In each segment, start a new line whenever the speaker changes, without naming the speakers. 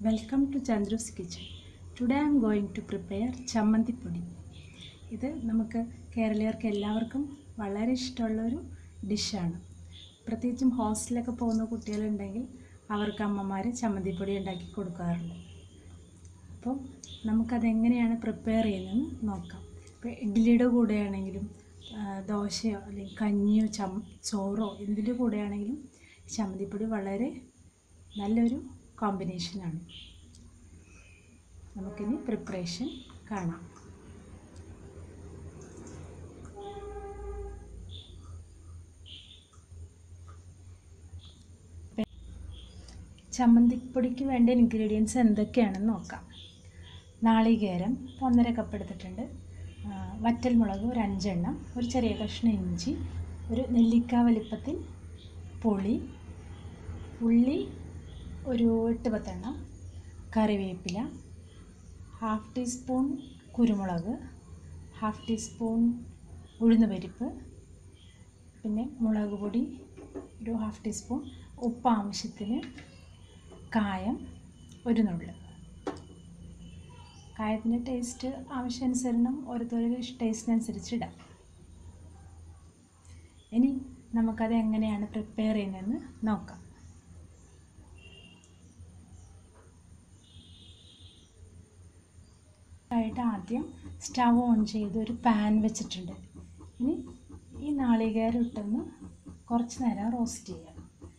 Welcome to Chandru's kitchen today I'm going to prepare chammanthipodi ഇത് നമുക്ക് കേരളീയർക്ക് എല്ലാവർക്കും വളരെ ഇഷ്ടമുള്ളൊരു ഡിഷാണ് പ്രത്യേകിച്ചും ഹോസ്റ്റലിലൊക്കെ പോകുന്ന കുട്ടികളുണ്ടെങ്കിൽ അവർക്ക് അമ്മമാർ ചമ്മന്തിപ്പൊടി ഉണ്ടാക്കി കൊടുക്കാറുണ്ട് അപ്പോൾ നമുക്കതെങ്ങനെയാണ് പ്രിപ്പയർ ചെയ്യുന്നതെന്ന് നോക്കാം ഇപ്പോൾ ഇഡ്ഡലിയുടെ കൂടെയാണെങ്കിലും ആ, ദോശയോ അല്ലെങ്കിൽ കഞ്ഞിയോ ചം ചോറോ എന്തിൻ്റെ കൂടെയാണെങ്കിലും ചമ്മന്തിപ്പൊടി വളരെ നല്ലൊരു കോമ്പിനേഷനാണ് നമുക്കിനി പ്രിപ്പറേഷൻ കാണാം ചമ്മന്തിപ്പൊടിക്ക് വേണ്ട ഇൻഗ്രീഡിയൻസ് എന്തൊക്കെയാണെന്ന് നോക്കാം നാളികേരം ഒന്നര കപ്പ് എടുത്തിട്ടുണ്ട് ആ, വറ്റൽമുളക് ഒരു അഞ്ചെണ്ണം ഒരു ചെറിയ കഷ്ണം ഇഞ്ചി ഒരു നെല്ലിക്ക വലിപ്പത്തിൽ പുളി ഉള്ളി ഒരു എട്ട് പത്തെണ്ണം കറിവേപ്പില ഹാഫ് ടീസ്പൂൺ കുരുമുളക് ഹാഫ് ടീസ്പൂൺ ഉഴുന്നുപരിപ്പ് പിന്നെ മുളക് പൊടി ഒരു ഹാഫ് ടീസ്പൂൺ ഉപ്പ് ആവശ്യത്തിന് കായം ഒരു നുള്ള് കായത്തിൻ്റെ ടേസ്റ്റ് ആവശ്യാനുസരണം ഓരോരുത്തരുടെ ടേസ്റ്റിനനുസരിച്ച് ഇടാം ഇനി നമുക്കത് എങ്ങനെയാണ് പ്രിപ്പയർ ചെയ്യുന്നതെന്ന് നോക്കാം ആയിട്ട് ആദ്യം സ്റ്റവ് ഓൺ ചെയ്ത് ഒരു പാൻ വെച്ചിട്ടുണ്ട് ഇനി ഈ നാളികേരം ഇട്ടൊന്ന് കുറച്ച് നേരം റോസ്റ്റ് ചെയ്യാം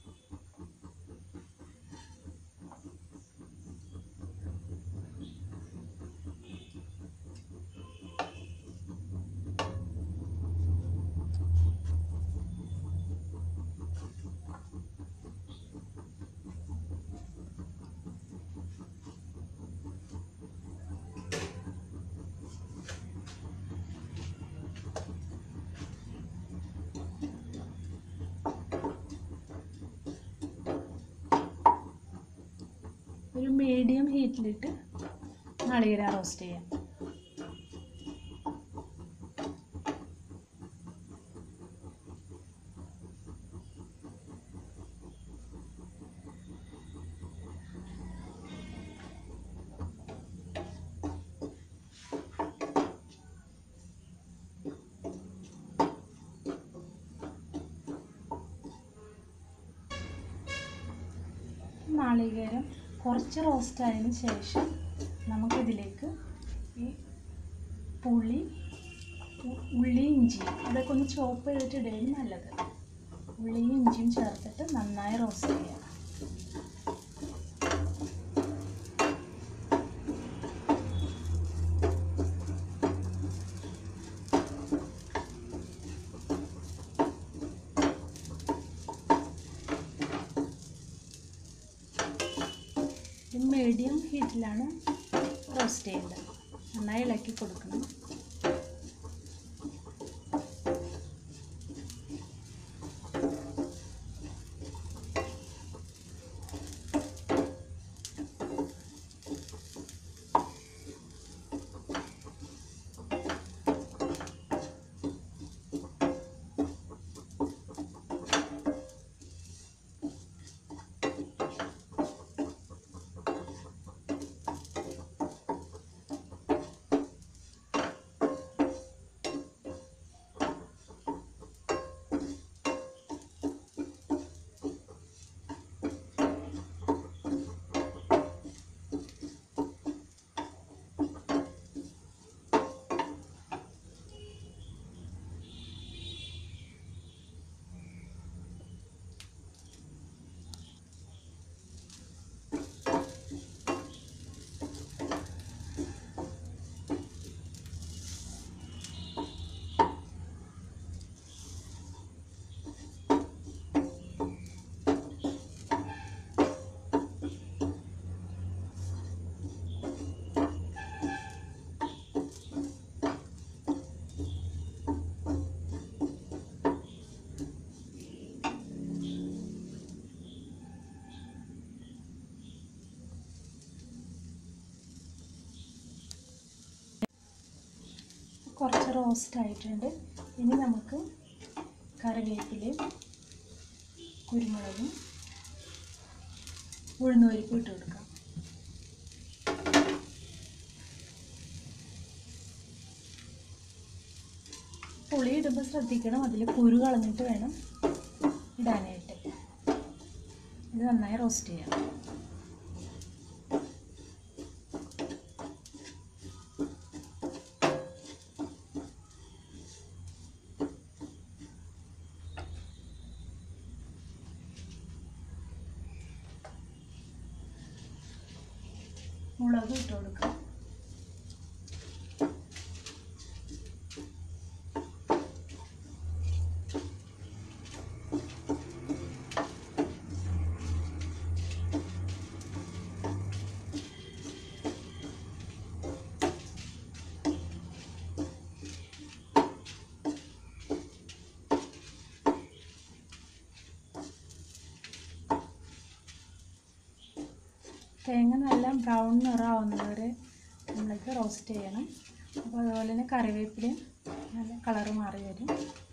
ഒരു മീഡിയം ഹീറ്റിലിട്ട് നാളികേരം റോസ്റ്റ് ചെയ്യാം നാളികേരം കുറച്ച് റോസ്റ്റ് ആയതിന് ശേഷം നമുക്കിതിലേക്ക് ഈ പുളി ഉ- ഉള്ളിയും ഇഞ്ചിയും അതൊക്കെ ഒന്ന് ചോപ്പ് ചെയ്തിട്ട് ഇടുകയും നല്ലത് ഉള്ളിയും ഇഞ്ചിയും ചേർത്തിട്ട് നന്നായി റോസ്റ്റ് ചെയ്യാം ഇത് മീഡിയം ഹീറ്റിലാണ് റോസ്റ്റ് ചെയ്യേണ്ടത് നന്നായി ഇളക്കി കൊടുക്കണം കുറച്ച് റോസ്റ്റ് ആയിട്ടുണ്ട് ഇനി നമുക്ക് കറിവേപ്പിലയും കുരുമുളകും ഉഴുന്നുപരിപ്പ് ഇട്ട് കൊടുക്കാം ശ്രദ്ധിക്കണം അതിൽ കുരു കളഞ്ഞിട്ട് വേണം ഇടാനായിട്ട് ഇത് നന്നായി റോസ്റ്റ് ചെയ്യാം മുളക് ഇട്ട് കൊടുക്കാം തേങ്ങ നല്ല ബ്രൗൺ നിറമാവുന്നത് വരെ നമ്മൾക്ക് റോസ്റ്റ് ചെയ്യണം അപ്പോൾ അതുപോലെ തന്നെ കറിവേപ്പിലയും നല്ല കളറ് മാറി വരും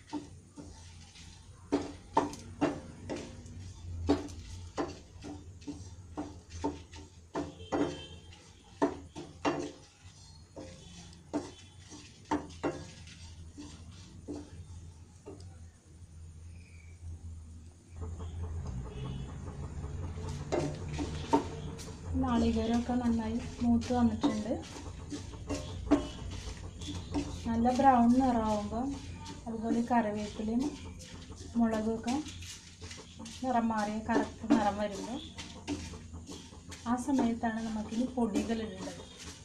നാളികേരമൊക്കെ നന്നായി മൂത്ത് വന്നിട്ടുണ്ട് നല്ല ബ്രൗൺ നിറമാകുമ്പോൾ അതുപോലെ കറിവേപ്പിലയും മുളകൊക്കെ നിറം മാറിയ കറുത്ത നിറം വരുമ്പോൾ ആ സമയത്താണ് നമുക്കിനി പൊടികൾ ഇടേണ്ടത്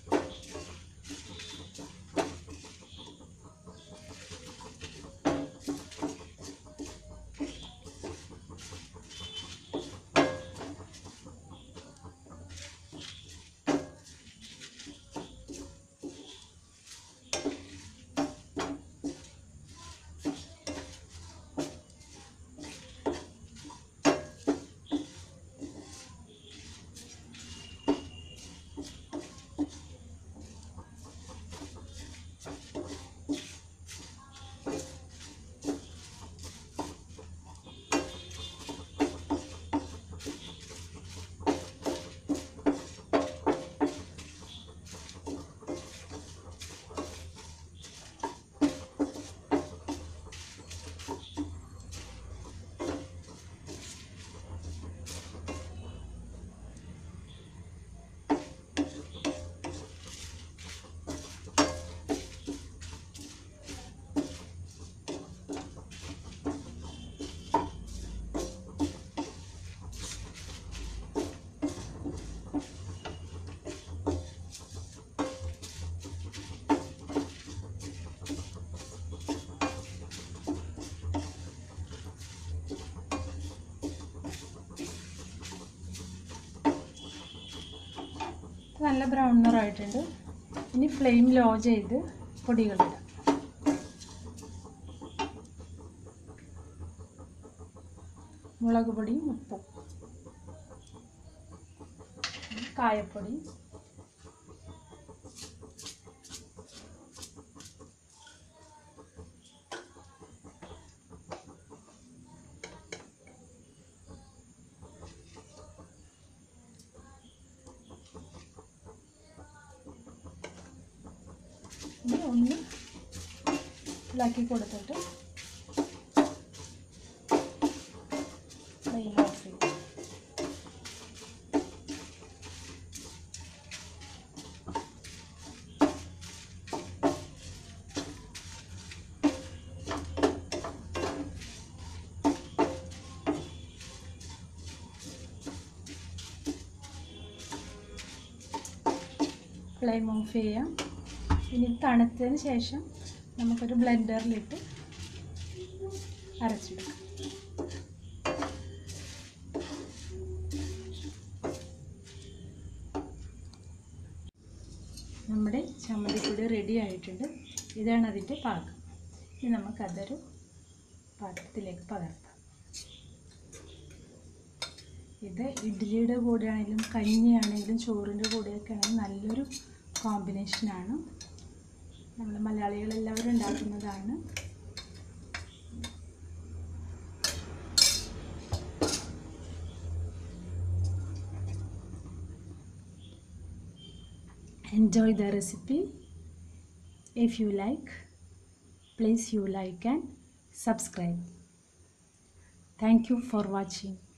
നല്ല ബ്രൗൺ നിറമായിട്ടുണ്ട് ഇനി ഫ്ലെയിം ലോ ചെയ്ത് പൊടികളിടാം മുളക് പൊടിയും ഉപ്പും കായപ്പൊടി ഇനി ഒന്ന് ഇളക്കി കൊടുത്തിട്ട് ഫ്ലെയിം ഓഫ് ചെയ്യും ഫ്ലെയിം ഓഫ് ചെയ്യാം ഇനി തണുത്തതിന് ശേഷം നമുക്കൊരു ബ്ലെൻഡറിലിട്ട് അരച്ചെടുക്കാം നമ്മുടെ ചമ്മന്തിപ്പൊടി റെഡി ആയിട്ടുണ്ട് ഇതാണ് അതിൻ്റെ പാകം ഇനി നമുക്കതൊരു പാത്രത്തിലേക്ക് പകർത്താം ഇത് ഇഡ്ഡലിയുടെ കൂടെ ആണെങ്കിലും കഞ്ഞിയാണെങ്കിലും ചോറിൻ്റെ കൂടെയൊക്കെ ആണെങ്കിലും നല്ലൊരു കോമ്പിനേഷനാണ് നമ്മൾ മലയാളികളെല്ലാവരും ഉണ്ടാക്കുന്നതാണ് enjoy the recipe if you like please you like and subscribe. Thank you for watching.